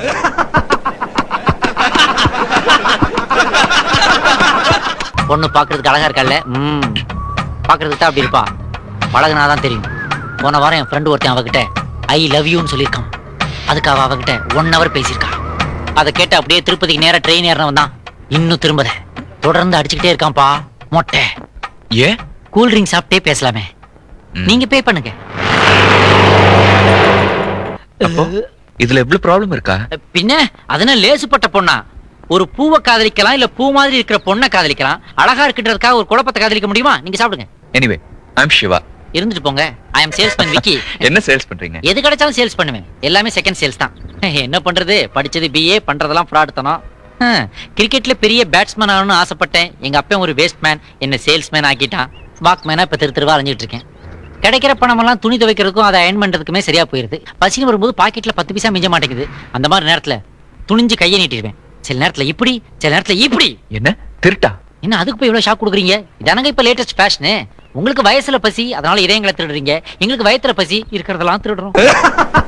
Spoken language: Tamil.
பொண்ணு பாக்குறதுக்கு அழகா இருக்கால ம் பாக்குறதுக்கு தான் அப்படி இருப்பா பழகுனாதான் தெரியும் போன வாரம் என் ஃப்ரெண்டு ஒருத்தன் அவகிட்ட ஐ லவ் யூன்னு சொல்லியிருக்கான் அதுக்கு அவ அவகிட்ட ஒன் ஹவர் பேசியிருக்கா அதை கேட்டு அப்படியே திருப்பதிக்கு நேரா ட்ரெயின் ஏறினவன் தான் இன்னும் திரும்பத தொடர்ந்து அடிச்சுக்கிட்டே இருக்கான்ப்பா மொட்டை ஏன் கூல் ட்ரிங்க் சாப்பிட்டே பேசலாமே ம். நீங்க பே பண்ணுங்க அப்போ இதுல எவ்வளவு ப்ராப்ளம் இருக்கா பின்ன அதனால லேசுப்பட்ட பொண்ணா ஒரு பூவை காதலிக்கலாம் இல்ல பூ மாதிரி இருக்கிற பொண்ணை காதலிக்கலாம் அழகா இருக்கின்றதுக்காக ஒரு குழப்பத்தை காதலிக்க முடியுமா நீங்க சாப்பிடுங்க எனிவே ஐம் சிவா இருந்துட்டு போங்க ஐ அம் சேல்ஸ்மேன் விக்கி என்ன சேல்ஸ் பண்றீங்க எது கிடைச்சாலும் சேல்ஸ் பண்ணுவேன் எல்லாமே செகண்ட் சேல்ஸ் தான் என்ன பண்றது படிச்சது பிஏ பண்றதெல்லாம் ஃப்ராட் தனம் கிரிக்கெட்ல பெரிய பேட்ஸ்மேன் ஆகணும்னு ஆசைப்பட்டேன் எங்க அப்பன் ஒரு வேஸ்ட்மேன் என்ன சேல்ஸ்மேன் ஆக்கிட்டான் வாக்மேனா இப்ப திரு திருவா அலைஞ்சிட்டு இருக்கேன் கிடைக்கிற பணமெல்லாம் துணி துவைக்கிறதுக்கும் அதை அயன் பண்றதுக்குமே சரியா போயிருது பசின்னு வரும்போது பாக்கெட்ல பத்து பைசா மிஞ்ச மாட்டேங்குது அந்த மாதிரி நேரத்துல துணிஞ்சு கையை நீட்டிடுவேன் சில நேரத்துல இப்படி சில நேரத்துல இப்படி என்ன திருட்டா என்ன அதுக்கு போய் இவ்வளவு ஷாக் கொடுக்குறீங்க இதானங்க இப்ப லேட்டஸ்ட் ஃபேஷனு உங்களுக்கு வயசுல பசி அதனால இதயங்களை திருடுறீங்க எங்களுக்கு வயத்துல பசி இருக்கிறதெல்லாம் திருடுறோம்